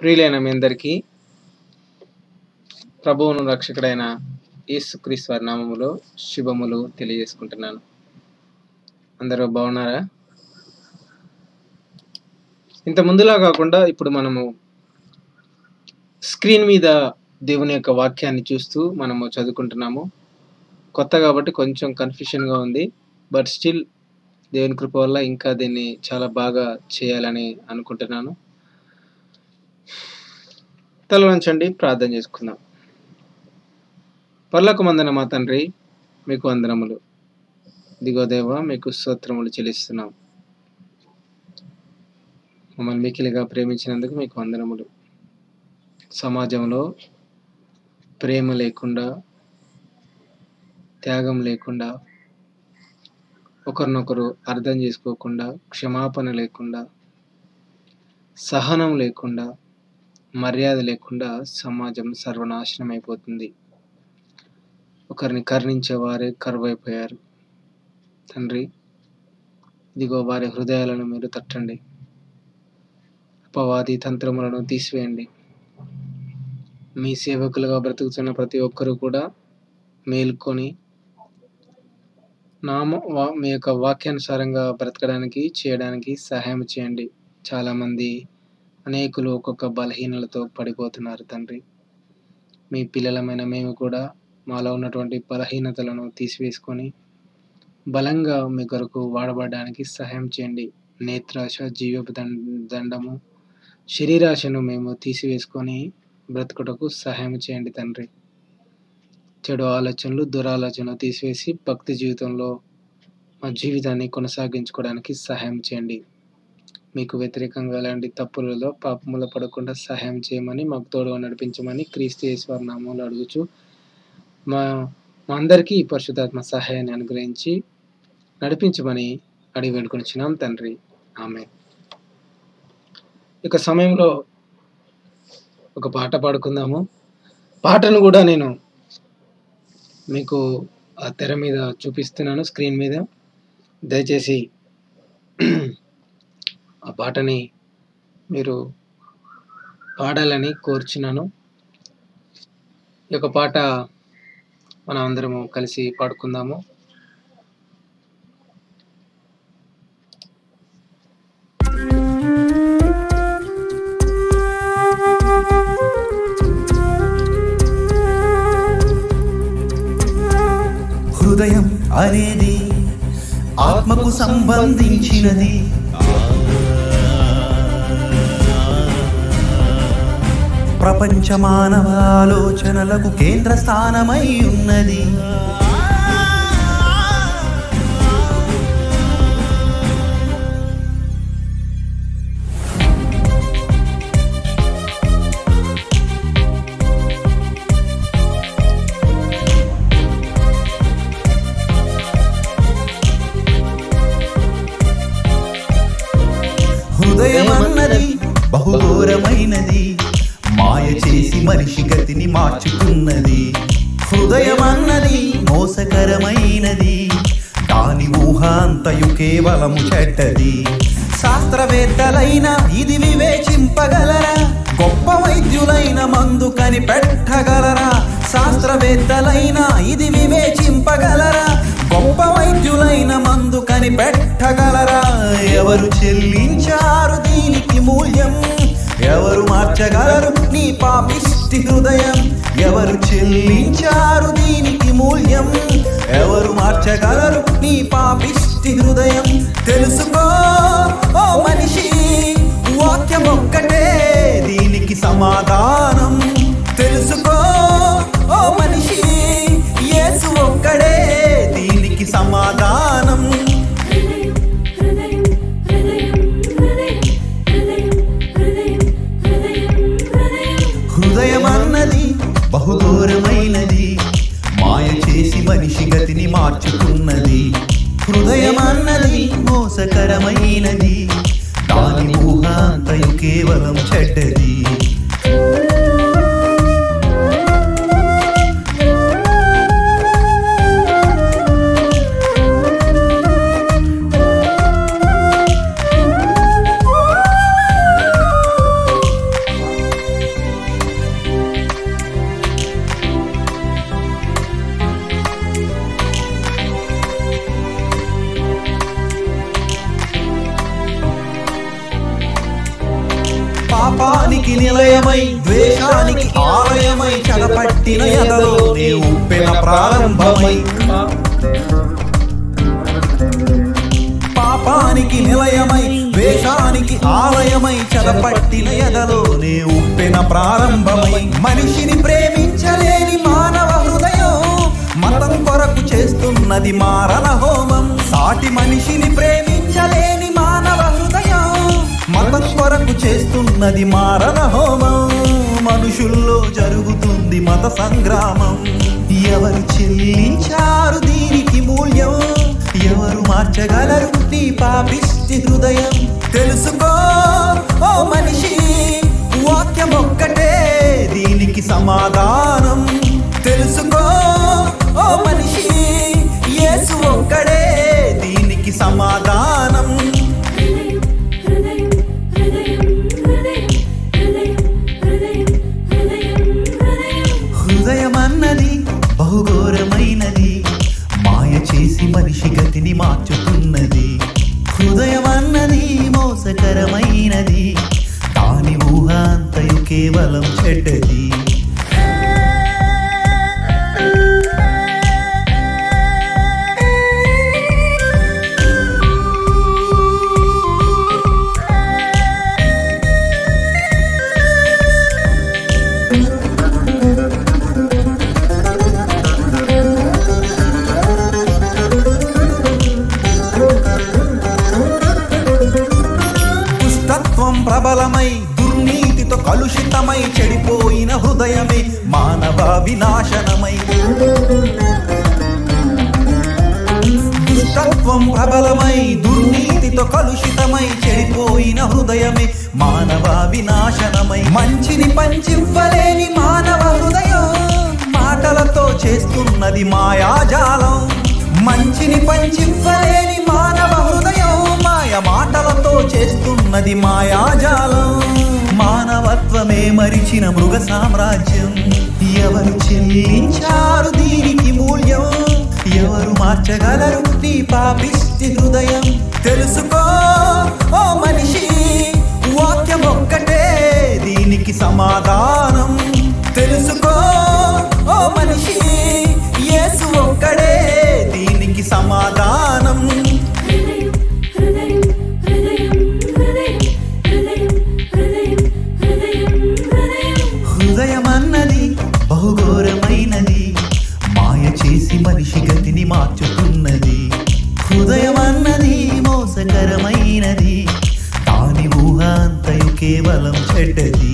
ప్రియులైన మీ అందరికీ ప్రభువును రక్షకుడైన యేసుక్రీస్తు వారి నామములో శుభములు తెలియజేసుకుంటున్నాను అందరూ బాగున్నారా ఇంత ముందులా కాకుండా ఇప్పుడు మనము స్క్రీన్ మీద దేవుని యొక్క వాక్యాన్ని చూస్తూ మనము చదువుకుంటున్నాము కొత్త కాబట్టి కొంచెం కన్ఫ్యూషన్గా ఉంది బట్ స్టిల్ దేవుని కృప వల్ల ఇంకా దీన్ని చాలా బాగా చేయాలని అనుకుంటున్నాను తల వంచండి ప్రార్థన చేసుకుందాం పర్లకు మందన మా తండ్రి మీకు వందనములు దిగో దేవ మీకు స్తోత్రములు చెల్లిస్తున్నాం మమ్మల్ని మికిలిగా ప్రేమించినందుకు మీకు వందనములు సమాజంలో ప్రేమ లేకుండా త్యాగం లేకుండా ఒకరినొకరు అర్థం చేసుకోకుండా క్షమాపణ లేకుండా సహనం లేకుండా మర్యాద లేకుండా సమాజం సర్వనాశనం అయిపోతుంది ఒకరిని కరుణించే వారే కరువైపోయారు తండ్రి ఇదిగో వారి హృదయాలను మీరు తట్టండి అపవాది తంత్రములను తీసివేయండి మీ సేవకులుగా బ్రతుకుతున్న ప్రతి ఒక్కరూ కూడా మేల్కొని నామ వా- మీ యొక్క వాక్యానుసారంగా బ్రతకడానికి చేయడానికి సహాయం చేయండి చాలామంది అనేకులు ఒక్కొక్క బలహీనలతో పడిపోతున్నారు తండ్రి మీ పిల్లలమైన మేము కూడా మాలో ఉన్నటువంటి బలహీనతలను తీసివేసుకొని బలంగా మీ కొరకు వాడబడడానికి సహాయం చేయండి నేత్రాశ జీవపు దండ- దండము శరీరాశను మేము తీసివేసుకొని బ్రతుకుటకు సహాయం చేయండి తండ్రి చెడు ఆలోచనలు దురాలోచనలు తీసివేసి భక్తి జీవితంలో మా జీవితాన్ని కొనసాగించుకోవడానికి సహాయం చేయండి మీకు వ్యతిరేకంగా ఎలాంటి తప్పులలో పాపములో పడకుండా సహాయం చేయమని మాకు తోడుగా నడిపించమని క్రీస్తు యేసువారి నామంలో అడుగుచు మా మా అందరికీ ఈ పరిశుద్ధాత్మ సహాయాన్ని అనుగ్రహించి నడిపించమని అడిగి వేడుకొనిచ్చినాం తండ్రి ఆమె ఇక సమయంలో ఒక పాట పాడుకుందాము పాటను కూడా నేను మీకు ఆ తెర మీద చూపిస్తున్నాను స్క్రీన్ మీద దయచేసి ఆ పాటని మీరు పాడాలని కోరుచున్నాను ఈ యొక్క పాట మనం అందరము కలిసి పాడుకుందాము హృదయం అనేది ఆత్మకు సంబంధించినది ప్రపంచ మానవ ఆలోచనలకు కేంద్ర స్థానమై ఉన్నది హృదయం అన్నది బహుఘోరమైనది మాయ చేసి మనిషి గతిని మార్చుతున్నది హృదయం అన్నది మోసకరమైనది దాని ఊహ అంతయు కేవలము చెడ్డది శాస్త్రవేత్తలైన ఇది వివేచింపగలరా గొప్ప వైద్యులైన మందు కనిపెట్టగలరా శాస్త్రవేత్తలైన ఇది వివేచింపగలరా గొప్ప వైద్యులైన మందు కనిపెట్టగలరా ఎవరు చెల్లించారు దీనికి మూల్యం ఎవరు మార్చగలరు నీ పాపిష్టి హృదయం ఎవరు చెల్లించారు దీనికి మూల్యం ఎవరు మార్చగలరు నీ పాపిష్టి హృదయం తెలుసుకో ఓ మనిషి వాక్యం ఒక్కటే దీనికి సమాధానం తెలుసుకో ఓ మనిషి యేసు ఒక్కడే దీనికి సమాధానం హృదయం హృదయం హృదయం హృదయం హృదయం హృదయం హృదయం హృదయం అన్నది బహుఘోరమైనది మాయ చేసి మనిషి గతిని మార్చుకున్నది హృదయం అన్నది మోసకరమైనది దాని ఊహ అంతయు కేవలం చెడ్డది పాపానికి నిలయమై ద్వేషానికి ఆలయమై చెరపట్టిన ఎదలో నే ఉప్పెన ప్రారంభమై పాపానికి నిలయమై ద్వేషానికి ఆలయమై చెరపట్టిన ఎదలోనే ఉప్పెన ప్రారంభమై మనిషిని ప్రేమించలేని మానవ హృదయం మతం కొరకు చేస్తున్నది మారణ హోమం సాటి మనిషిని ప్రేమించలేని మానవ హృదయం మతం కొరకు చేస్తున్నది మారణ హోమం మనుషుల్లో జరుగుతుంది మత సంగ్రామం ఎవరు చెల్లించారు దీనికి మూల్యం ఎవరు మార్చగలరు నీ పాపిష్టి హృదయం తెలుసుకో ఓ మనిషి వాక్యం ఒక్కటే దీనికి సమాధానం తెలుసుకో ఓ మనిషి యేసు ఒక్కడే దీనికి సమాధానం హృదయం హృదయం హృదయం హృదయం హృదయం హృదయం హృదయం హృదయం అన్నది బహుఘోరమైనది మాయ చేసి మనిషి గతిని మార్చుతున్నది హృదయం అన్నది మోసకరమైనది దాని ఊహ అంతయు కేవలం చెడ్డది దుష్టత్వం ప్రబలమై దుర్నీతితో కలుషితమై చెడిపోయిన హృదయమే మానవ వినాశనమై దుష్టత్వం ప్రబలమై దుర్నీతితో కలుషితమై చెడిపోయిన హృదయమే మానవ వినాశనమై మంచిని పంచివ్వలేని మానవ హృదయం మాటలతో చేస్తున్నది మాయాజాలం మంచిని పంచివ్వలేని మానవ హృదయం మాయ మాటలతో చేస్తున్నది మాయాజాలం మానవత్వమే మరిచిన మృగ సామ్రాజ్యం ఎవరు చెల్లించారు దీనికి మూల్యం ఎవరు మార్చగలరు నీ పాపిష్టి హృదయం తెలుసుకో ఓ మనిషి వాక్యం ఒక్కటే దీనికి సమాధానం తెలుసుకో ఓ మనిషి యేసు ఒక్కడే దీనికి సమాధానం హృదయం హృదయం హృదయం హృదయం హృదయం హృదయం హృదయం హృదయం హృదయం అన్నది బహుఘోరమైనది మాయ చేసి మనిషి గతిని మార్చుతున్నది హృదయం అన్నది మోసకరమైనది దాని ఊహ అంతయు కేవలం చెడ్డది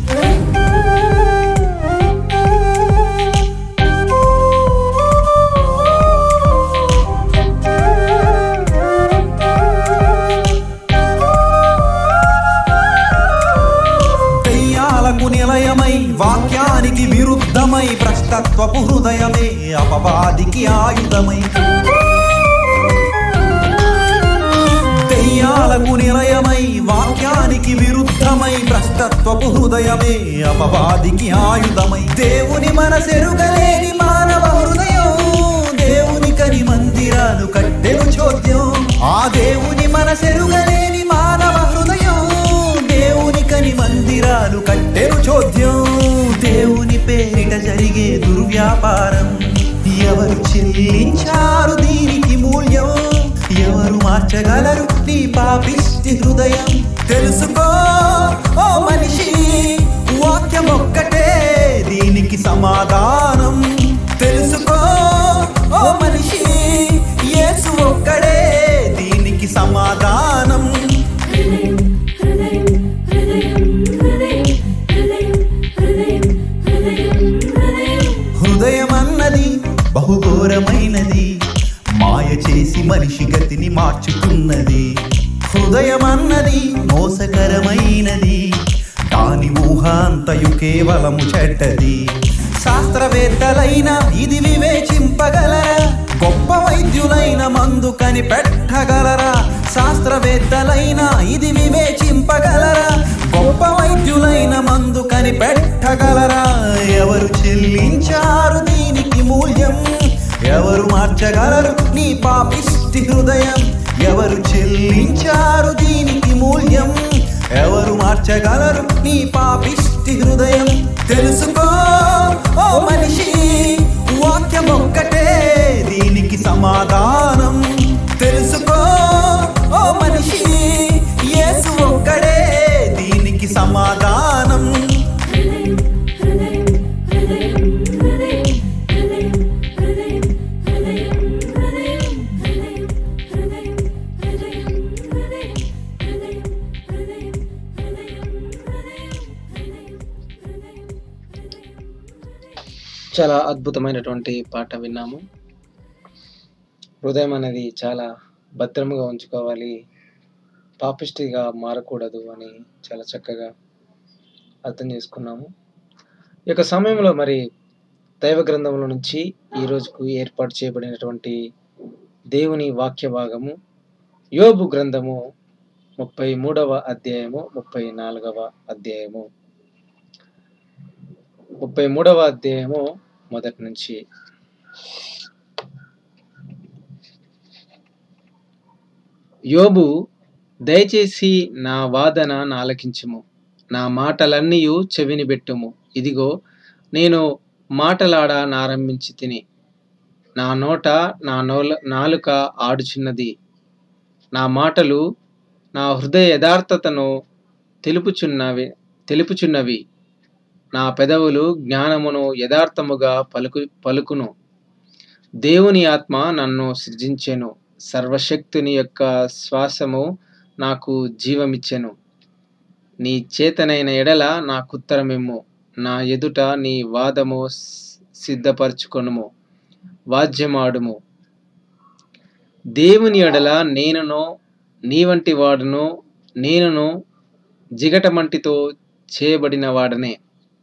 దెయ్యాలకు నిలయమై వాక్యానికి విరుద్ధమై భ్రష్టత్వపు హృదయమే అపవాదికి ఆయుధమై దెయ్యాలకు నిలయమై వాక్యానికి విరుద్ధమై భ్రష్టత్వపు హృదయమే అపవాదికి ఆయుధమై దేవుని మనసెరుగలేని మానవ హృదయం దేవుని కని మందిరాలు కట్టెను చోద్యం ఆ దేవుని మనసెరుగలేని మానవ హృదయం దేవుని కని మందిరాలు కట్టెను చోద్యం దేవుని పేరిట జరిగే దుర్వ్యాపారం ఎవరు చెల్లించారు దీనికి మూల్యం ఎవరు మార్చగలరు నీ పాపిష్టి హృదయం తెలుసుకో ఓ మనిషి వాక్యం ఒక్కటే దీనికి సమాధానం తెలుసుకో ఓ మనిషి యేసు ఒక్కడే దీనికి సమాధానం హృదయం హృదయం హృదయం హృదయం హృదయం హృదయం హృదయం హృదయం హృదయం అన్నది బహుఘోరమైనది మాయ చేసి మనిషి గతిని మార్చుతున్నది హృదయం అన్నది మోసకరమైనది దాని ఊహాంతయు కేవలము చెడ్డది శాస్త్రవేత్తలైన ఇది వివేచింపగలరా గొప్ప వైద్యులైన మందు కనిపెట్టగలరా శాస్త్రవేత్తలైన ఇది వివేచింపగలరా గొప్ప వైద్యులైన మందు కనిపెట్టగలరా ఎవరు చెల్లించారు దీనికి మూల్యం ఎవరు మార్చగలరు నీ పాపిష్టి హృదయం ఎవరు చెల్లించారు దీనికి మూల్యం ఎవరు మార్చ మార్చగలరు నీ పాపిష్టి హృదయం తెలుసుకో ఓ మనిషి వాక్యం ఒక్కటే దీనికి సమాధానం తెలుసుకో ఓ మనిషి యేసు ఒక్కడే దీనికి సమాధానం హృదయం హృదయం హృదయం హృదయం హృదయం హృదయం హృదయం హృదయం హృదయం హృదయం హృదయం హృదయం హృదయం హృదయం చాలా అద్భుతమైనటువంటి పాట విన్నాము హృదయం అనేది చాలా భద్రముగా ఉంచుకోవాలి పాపిష్టిగా మారకూడదు అని చాలా చక్కగా అర్థం చేసుకున్నాము ఈ యొక్క సమయంలో మరి దైవ గ్రంథంలో నుంచి ఈ రోజుకు ఏర్పాటు చేయబడినటువంటి దేవుని వాక్య భాగము యోబు గ్రంథము ముప్పై మూడవ అధ్యాయము ముప్పై నాలుగవ అధ్యాయము ముప్పై మూడవ అధ్యాయము మొదటి నుంచి యోబు దయచేసి నా వాదన నాలకించుము నా మాటలన్నీయు చెవిని పెట్టుము ఇదిగో నేను మాటలాడ నారంభించి తిని నా నోట నా నోల నాలుక ఆడుచున్నది నా మాటలు నా హృదయ యథార్థతను తెలుపుచున్నవి తెలుపుచున్నవి నా పెదవులు జ్ఞానమును యథార్థముగా పలుకు పలుకును దేవుని ఆత్మ నన్ను సృజించెను సర్వశక్తుని యొక్క శ్వాసము నాకు జీవమిచ్చెను నీ చేతనైన ఎడల నాకుత్తరమిమ్ము నా ఎదుట నీ వాదము స్- సిద్ధపరచుకొనుము వాద్యమాడుము దేవుని ఎడల నేనును నీ వంటి వాడును నేనును జిగటమంటితో చేయబడిన వాడనే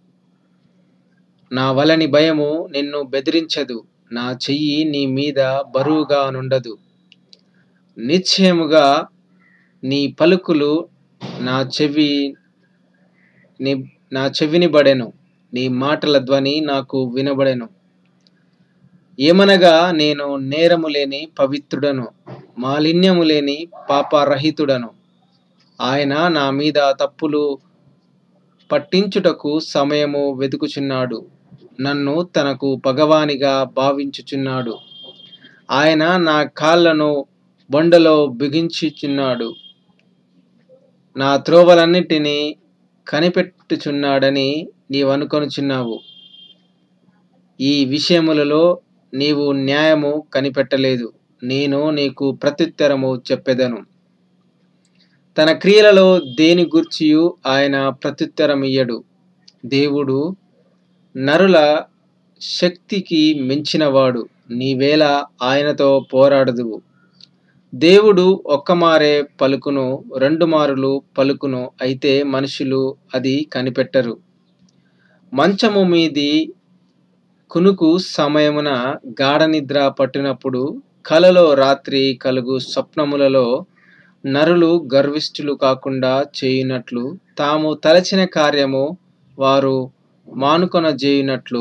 నా వలని భయము నిన్ను బెదిరించదు నా చెయ్యి నీ మీద బరువుగా నుండదు నిశ్చయముగా నీ పలుకులు నా చెవి నీ నా చెవిని బడెను నీ మాటల ధ్వని నాకు వినబడెను ఏమనగా నేను నేరము లేని పవిత్రుడను మాలిన్యము లేని పాపరహితుడను ఆయన నా మీద తప్పులు పట్టించుటకు సమయము వెతుకుచున్నాడు నన్ను తనకు పగవానిగా భావించుచున్నాడు ఆయన నా కాళ్ళను బొండలో బిగించుచున్నాడు నా త్రోవలన్నిటినీ కనిపెట్టుచున్నాడని నీవు అనుకొనుచున్నావు ఈ విషయములలో నీవు న్యాయము కనిపెట్టలేదు నేను నీకు ప్రత్యుత్తరము చెప్పెదను తన క్రియలలో దేని గూర్చియు ఆయన ప్రత్యుత్తరమియ్యడు దేవుడు నరుల శక్తికి మించినవాడు నీవేళ ఆయనతో పోరాడదువు దేవుడు ఒక్కమారే పలుకును రెండు మారులు పలుకును అయితే మనుషులు అది కనిపెట్టరు మంచము మీది కునుకు సమయమున గాఢ నిద్ర పట్టినప్పుడు కలలో రాత్రి కలుగు స్వప్నములలో నరులు గర్విష్ఠులు కాకుండా చేయునట్లు తాము తలచిన కార్యము వారు మానుకొన చేయునట్లు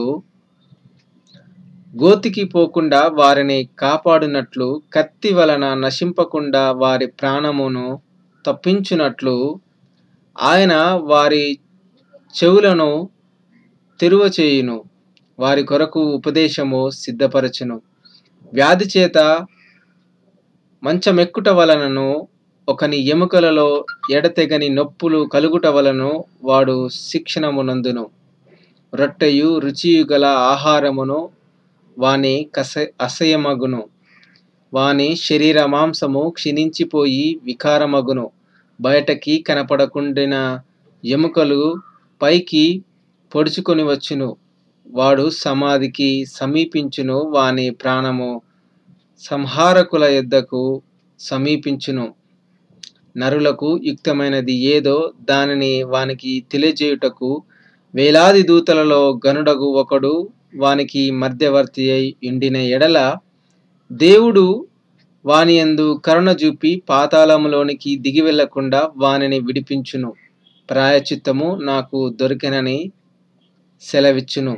గోతికి పోకుండా వారిని కాపాడునట్లు కత్తి వలన నశింపకుండా వారి ప్రాణమును తప్పించునట్లు ఆయన వారి చెవులను తెరువ చేయును వారి కొరకు ఉపదేశము సిద్ధపరచును వ్యాధి చేత మంచమెక్కుట వలనను ఒకని ఎముకలలో ఎడతెగని నొప్పులు కలుగుట వలన వాడు శిక్షణమునందును రొట్టెయు రుచియు గల ఆహారమును వాని కస అసహ్యమగును వాని శరీర మాంసము క్షీణించిపోయి వికారమగును బయటకి కనపడకుండిన ఎముకలు పైకి పొడుచుకొని వచ్చును వాడు సమాధికి సమీపించును వాని ప్రాణము సంహారకుల యొద్దకు సమీపించును నరులకు యుక్తమైనది ఏదో దానిని వానికి తెలియజేయుటకు వేలాది దూతలలో గనుడగు ఒకడు వానికి మధ్యవర్తి అయి ఉండిన ఎడల దేవుడు వాని యందు కరుణ చూపి పాతాళములోనికి దిగి వెళ్లకుండా వానిని విడిపించును ప్రాయచిత్తము నాకు దొరికెనని సెలవిచ్చును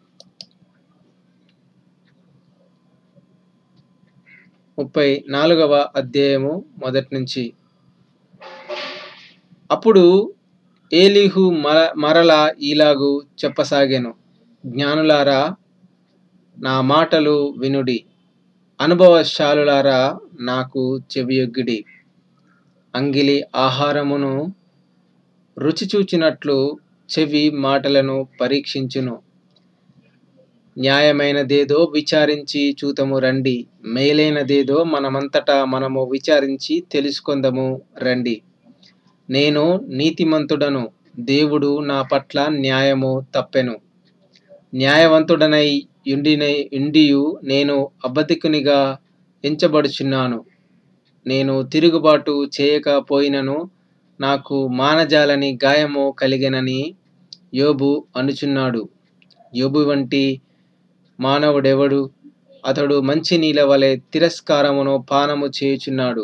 ముప్పై నాలుగవ అధ్యాయము మొదటి నుంచి అప్పుడు ఏలీహు మర మరలా ఈలాగు చెప్పసాగాను జ్ఞానులారా నా మాటలు వినుడి అనుభవశాలులారా నాకు చెవియొగ్గిడి అంగిలి ఆహారమును రుచి చూచినట్లు చెవి మాటలను పరీక్షించును న్యాయమైనదేదో విచారించి చూతము రండి మేలైనదేదో మనమంతటా మనము విచారించి తెలుసుకొందము రండి నేను నీతిమంతుడను దేవుడు నా పట్ల న్యాయము తప్పెను న్యాయవంతుడనై యుండినై ఇండియు నేను అబద్ధికునిగా ఎంచబడుచున్నాను నేను తిరుగుబాటు చేయకపోయినను నాకు మానజాలని గాయము కలిగెనని యోబు అనుచున్నాడు యోబు వంటి మానవుడెవడు అతడు మంచి నీళ్ళ వలె తిరస్కారమును పానము చేయుచున్నాడు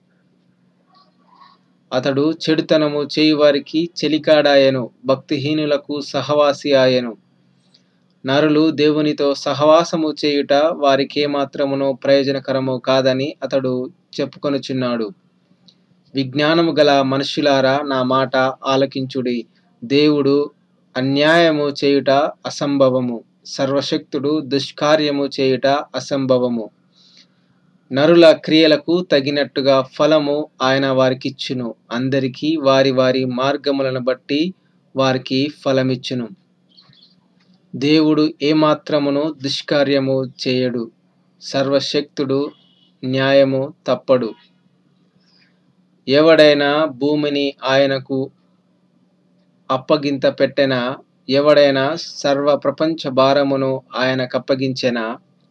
అతడు చెడుతనము చేయువారికి చెలికాడాయను భక్తిహీనులకు సహవాసి ఆయను నరులు దేవునితో సహవాసము చేయుట వారికేమాత్రమును ప్రయోజనకరము కాదని అతడు చెప్పుకొనుచున్నాడు విజ్ఞానము గల మనుష్యులారా నా మాట ఆలకించుడి దేవుడు అన్యాయము చేయుట అసంభవము సర్వశక్తుడు దుష్కార్యము చేయుట అసంభవము నరుల క్రియలకు తగినట్టుగా ఫలము ఆయన వారికిచ్చును అందరికీ వారి వారి మార్గములను బట్టి వారికి ఫలమిచ్చును దేవుడు ఏమాత్రమును దుష్కార్యము చేయడు సర్వశక్తుడు న్యాయము తప్పడు ఎవడైనా భూమిని ఆయనకు అప్పగింత పెట్టెన ఎవడైనా సర్వ ప్రపంచ భారమును ఆయనకప్పగించెనా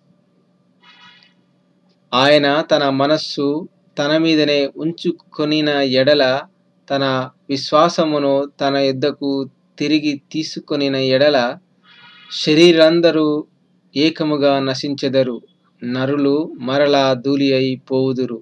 ఆయన తన మనస్సు తన మీదనే ఉంచుకొనిన ఎడల తన విశ్వాసమును తన యుద్ధకు తిరిగి తీసుకొనిన ఎడల శరీరందరూ ఏకముగా నశించెదరు నరులు మరలా ధూళి అయి పోవుదురు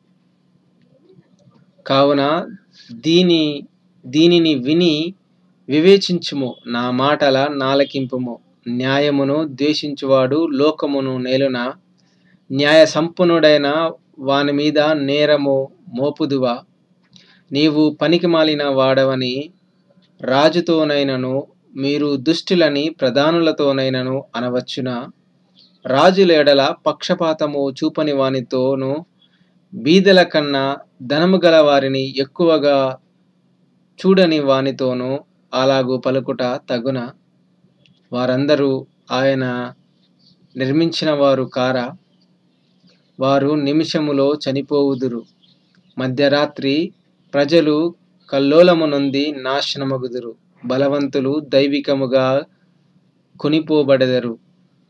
కావున దీని దీనిని విని వివేచించుము నా మాటల నాలకింపుము న్యాయమును ద్వేషించువాడు లోకమును నేలున న్యాయ సంపన్నుడైన వాని మీద నేరము మోపుదువా నీవు పనికిమాలిన వాడవని రాజుతోనైనను మీరు దుష్టులని ప్రధానులతోనైనను అనవచ్చునా రాజుల ఎడల పక్షపాతము చూపని వానితోనూ బీదల కన్నా ధనము గల వారిని ఎక్కువగా చూడని వానితోనూ అలాగు పలుకుట తగున వారందరూ ఆయన నిర్మించిన వారు కారా వారు నిమిషములో చనిపోవుదురు మధ్యరాత్రి ప్రజలు కల్లోలము నొంది నాశనమగుదురు బలవంతులు దైవికముగా కొనిపోబడెదరు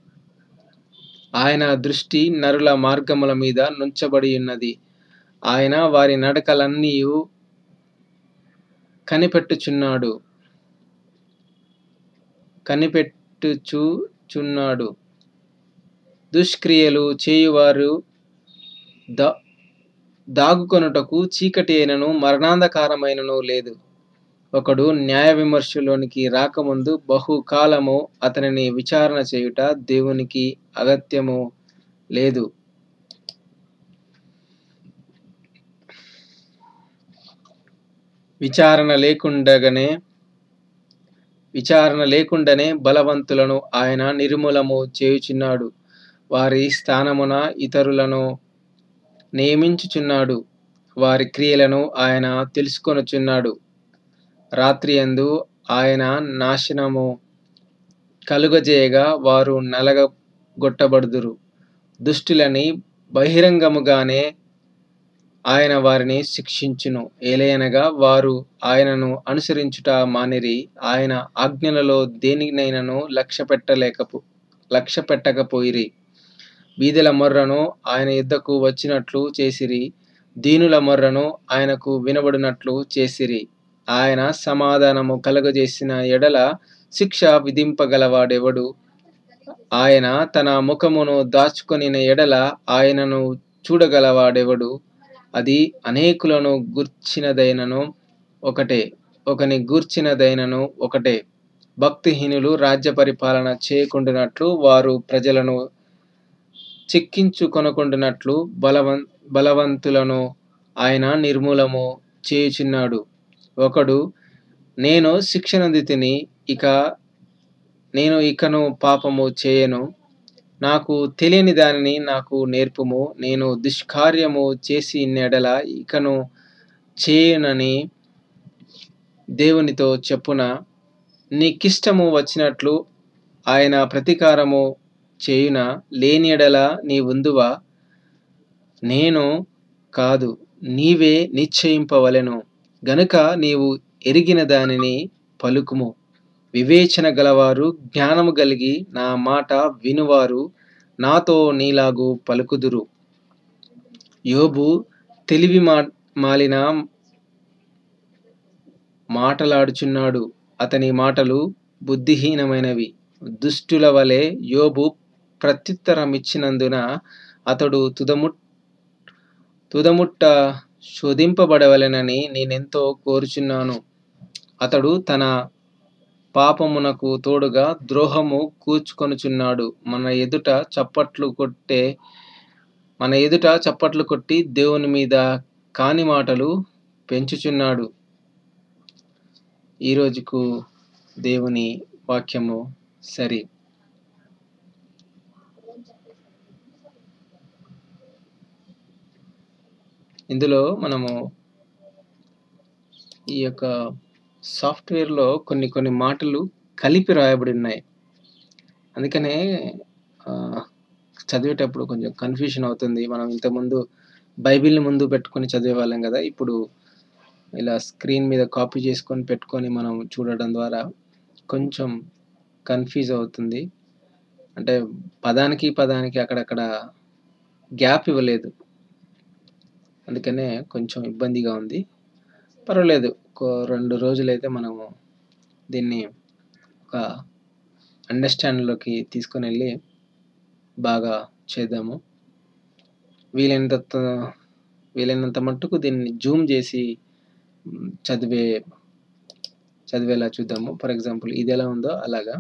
ఆయన దృష్టి నరుల మార్గముల మీద నుంచబడి ఉన్నది ఆయన వారి నడకలన్నీ కనిపెట్టుచున్నాడు కనిపెట్టుచుచున్నాడు దుష్క్రియలు చేయువారు దా దాగుకొనుటకు చీకటి అయినను మరణాంధకారమైనను లేదు ఒకడు న్యాయ విమర్శలోనికి రాకముందు బహుకాలము అతనిని విచారణ చేయుట దేవునికి అగత్యము లేదు విచారణ లేకుండగానే విచారణ లేకుండానే బలవంతులను ఆయన నిర్మూలము చేయుచున్నాడు వారి స్థానమున ఇతరులను నియమించుచున్నాడు వారి క్రియలను ఆయన తెలుసుకొనుచున్నాడు రాత్రి యందు ఆయన నాశనము కలుగజేయగా వారు నలగగొట్టబడుదురు దుష్టులని బహిరంగముగానే ఆయన వారిని శిక్షించును ఏలయనగా వారు ఆయనను అనుసరించుట మానిరి ఆయన ఆజ్ఞలలో దేనినైనను లక్ష్య పెట్టలేకపో లక్ష్య పెట్టకపోయిరి బీదల మొర్రను ఆయన యుద్ధకు వచ్చినట్లు చేసిరి దీనుల మొర్రను ఆయనకు వినబడినట్లు చేసిరి ఆయన సమాధానము కలుగజేసిన ఎడల శిక్ష విధింపగలవాడెవడు ఆయన తన ముఖమును దాచుకొనిన ఎడల ఆయనను చూడగలవాడెవడు అది అనేకులను గూర్చినదైనను ఒకటే ఒకని గూర్చినదైనను ఒకటే భక్తిహీనులు రాజ్య పరిపాలన చేయకుండానట్లు వారు ప్రజలను చెక్కించుకొనకుండానట్లు బలవం బలవంతులను ఆయన నిర్మూలము చేయుచున్నాడు ఒకడు నేను శిక్షనొందితిని ఇక నేను ఇకను పాపము చేయను నాకు తెలియని దానిని నాకు నేర్పుము నేను దుష్కార్యము చేసి ఎడల ఇకను చేయనని దేవునితో చెప్పున నీకిష్టము వచ్చినట్లు ఆయన ప్రతీకారము చేయున లేని ఎడల నీ ఉందువా నేను కాదు నీవే నిశ్చయింపవలెను గనుక నీవు ఎరిగిన దానిని పలుకుము వివేచన గలవారు జ్ఞానము కలిగి నా మాట వినువారు నాతో నీలాగు పలుకుదురు యోబు తెలివి మా మాలిన మాటలాడుచున్నాడు అతని మాటలు బుద్ధిహీనమైనవి దుష్టుల వలె యోబు ప్రత్యుత్తరమిచ్చినందున అతడు తుదము తుదముట్ట శోధింపబడవలెనని నేనెంతో కోరుచున్నాను అతడు తన పాపమునకు తోడుగా ద్రోహము కూర్చుకొనుచున్నాడు మన ఎదుట చప్పట్లు కొట్టే మన ఎదుట చప్పట్లు కొట్టి దేవుని మీద కాని మాటలు పెంచుచున్నాడు ఈ రోజుకు దేవుని వాక్యము సరి ఇందులో మనము ఈ యొక్క సాఫ్ట్వేర్లో కొన్ని కొన్ని మాటలు కలిపి రాయబడి ఉన్నాయి అందుకనే ఆ, చదివేటప్పుడు కొంచెం కన్ఫ్యూషన్ అవుతుంది మనం ఇంతకుముందు బైబిల్ని ముందు పెట్టుకొని చదివేవాళ్ళం కదా ఇప్పుడు ఇలా స్క్రీన్ మీద కాపీ చేసుకొని పెట్టుకొని మనం చూడడం ద్వారా కొంచెం కన్ఫ్యూజ్ అవుతుంది అంటే పదానికి పదానికి అక్కడక్కడ గ్యాప్ ఇవ్వలేదు అందుకనే కొంచెం ఇబ్బందిగా ఉంది పర్వాలేదు ఒక రెండు రోజులైతే మనము దీన్ని ఒక అండర్స్టాండ్లోకి తీసుకొని వెళ్ళి బాగా చేద్దాము వీలైనంత త- వీలైనంత మట్టుకు దీన్ని జూమ్ చేసి మ్, చదివే చదివేలా చూద్దాము ఫర్ ఎగ్జాంపుల్ ఇది ఎలా ఉందో అలాగా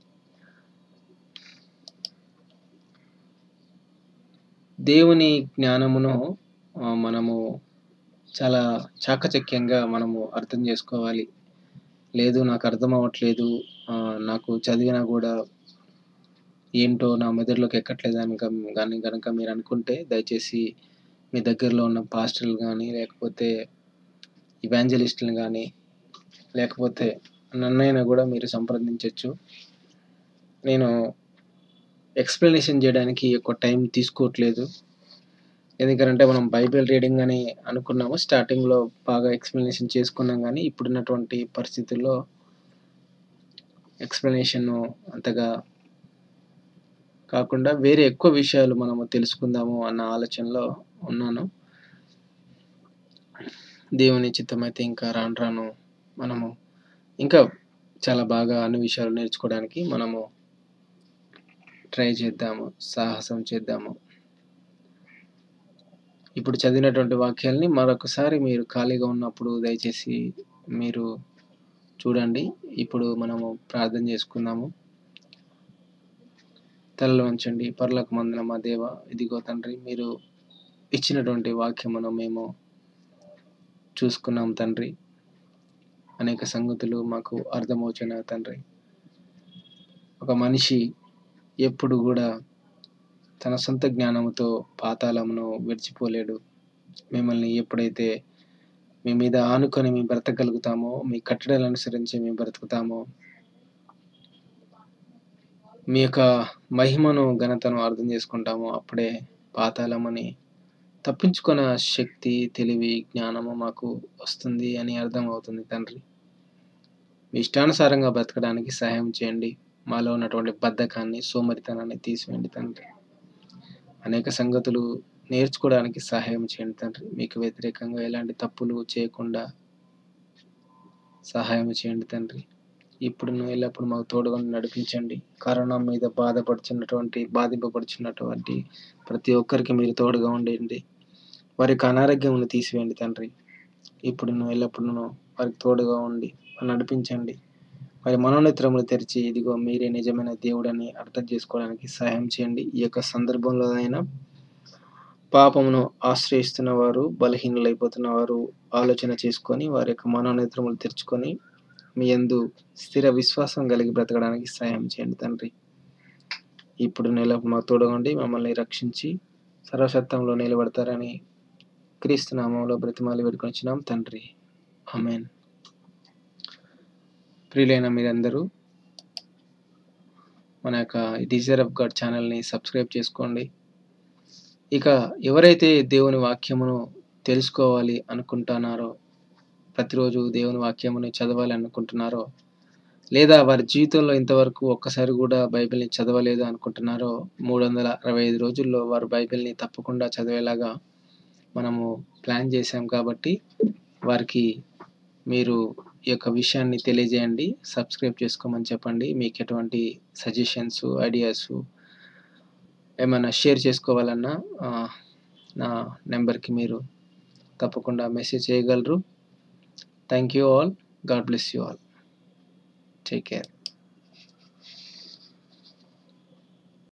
దేవుని జ్ఞానమును ఆ, మనము చాలా చాకచక్యంగా మనము అర్థం చేసుకోవాలి లేదు నాకు అర్థం అవ్వట్లేదు ఆ, నాకు చదివినా కూడా ఏంటో నా మెదడులోకి ఎక్కట్లేదు అని గం- కానీ కనుక మీరు అనుకుంటే దయచేసి మీ దగ్గరలో ఉన్న పాస్టర్లు కానీ లేకపోతే ఇవాంజలిస్టులు కానీ లేకపోతే నన్నైనా కూడా మీరు సంప్రదించవచ్చు నేను ఎక్స్ప్లెనేషన్ చేయడానికి ఎక్కువ టైం తీసుకోవట్లేదు ఎందుకంటే మనం బైబిల్ రీడింగ్ అని అనుకున్నాము స్టార్టింగ్లో బాగా ఎక్స్ప్లెనేషన్ చేసుకున్నాం కానీ ఇప్పుడున్నటువంటి పరిస్థితుల్లో ఎక్స్ప్లెనేషన్ అంతగా కాకుండా వేరే ఎక్కువ విషయాలు మనము తెలుసుకుందాము అన్న ఆలోచనలో ఉన్నాను దేవుని చిత్తమైతే ఇంకా రాను రాను మనము ఇంకా చాలా బాగా అన్ని విషయాలు నేర్చుకోవడానికి మనము ట్రై చేద్దాము సాహసం చేద్దాము ఇప్పుడు చదివినటువంటి వాక్యాల్ని మరొకసారి మీరు ఖాళీగా ఉన్నప్పుడు దయచేసి మీరు చూడండి ఇప్పుడు మనము ప్రార్థన చేసుకుందాము తలలు వంచండి పర్లకు మందిన మా దేవ ఇదిగో తండ్రి మీరు ఇచ్చినటువంటి వాక్యమును మేము చూసుకున్నాం తండ్రి అనేక సంగతులు మాకు అర్థమవుచిన తండ్రి ఒక మనిషి ఎప్పుడు కూడా తన సొంత జ్ఞానముతో పాతాళమును విడిచిపోలేడు మిమ్మల్ని ఎప్పుడైతే మీ మీద ఆనుకొని మేము బ్రతకగలుగుతామో మీ కట్టడలు అనుసరించి మేము బ్రతుకుతామో మీ యొక్క మహిమను ఘనతను అర్థం చేసుకుంటామో అప్పుడే పాతాళమని తప్పించుకున్న శక్తి తెలివి జ్ఞానము మాకు వస్తుంది అని అర్థం అవుతుంది తండ్రి మీ ఇష్టానుసారంగా బ్రతకడానికి సహాయం చేయండి మాలో ఉన్నటువంటి బద్ధకాన్ని సోమరితనాన్ని తీసివేయండి తండ్రి అనేక సంగతులు నేర్చుకోవడానికి సహాయం చేయండి తండ్రి మీకు వ్యతిరేకంగా ఎలాంటి తప్పులు చేయకుండా సహాయం చేయండి తండ్రి ఇప్పుడు ఎల్లప్పుడు మాకు తోడుగా ఉండి నడిపించండి కరోనా మీద బాధపడుచున్నటువంటి బాధింపబడుచున్నటువంటి ప్రతి ఒక్కరికి మీరు తోడుగా ఉండండి వారికి అనారోగ్యమును తీసివేయండి తండ్రి ఇప్పుడు ఎల్లప్పుడూ వారికి తోడుగా ఉండి నడిపించండి వారి మనోనేత్రములు తెరిచి ఇదిగో మీరే నిజమైన దేవుడని అర్థం చేసుకోవడానికి సహాయం చేయండి ఈ యొక్క సందర్భంలో అయినా పాపమును ఆశ్రయిస్తున్న వారు బలహీనులైపోతున్న వారు ఆలోచన చేసుకొని వారి యొక్క మనోనేత్రములు తెరుచుకొని మీ యందు స్థిర విశ్వాసం కలిగి బ్రతకడానికి సహాయం చేయండి తండ్రి ఇప్పుడు నెలకు మా తోడగండి మమ్మల్ని రక్షించి సర్వసత్వంలో నిలబడతారని క్రీస్తు నామంలో బ్రతిమాలి వేడుకొచ్చినాం తండ్రి ఆమెన్ ప్రియులైన మీరందరూ మన యొక్క డిజైర్ ఆఫ్ గాడ్ ఛానల్ని సబ్స్క్రైబ్ చేసుకోండి ఇక ఎవరైతే దేవుని వాక్యమును తెలుసుకోవాలి అనుకుంటున్నారో ప్రతిరోజు దేవుని వాక్యముని చదవాలి అనుకుంటున్నారో లేదా వారి జీవితంలో ఇంతవరకు ఒక్కసారి కూడా బైబిల్ని చదవలేదు అనుకుంటున్నారో మూడు వందల అరవై ఐదు రోజుల్లో వారు బైబిల్ని తప్పకుండా చదివేలాగా మనము ప్లాన్ చేశాం కాబట్టి వారికి మీరు ఈ యొక్క విషయాన్ని తెలియజేయండి సబ్స్క్రైబ్ చేసుకోమని చెప్పండి మీకు ఎటువంటి సజెషన్స్ ఐడియాస్ ఏమైనా షేర్ చేసుకోవాలన్నా ఆ, నా నెంబర్కి మీరు తప్పకుండా మెసేజ్ చేయగలరు thank you all God bless you all take care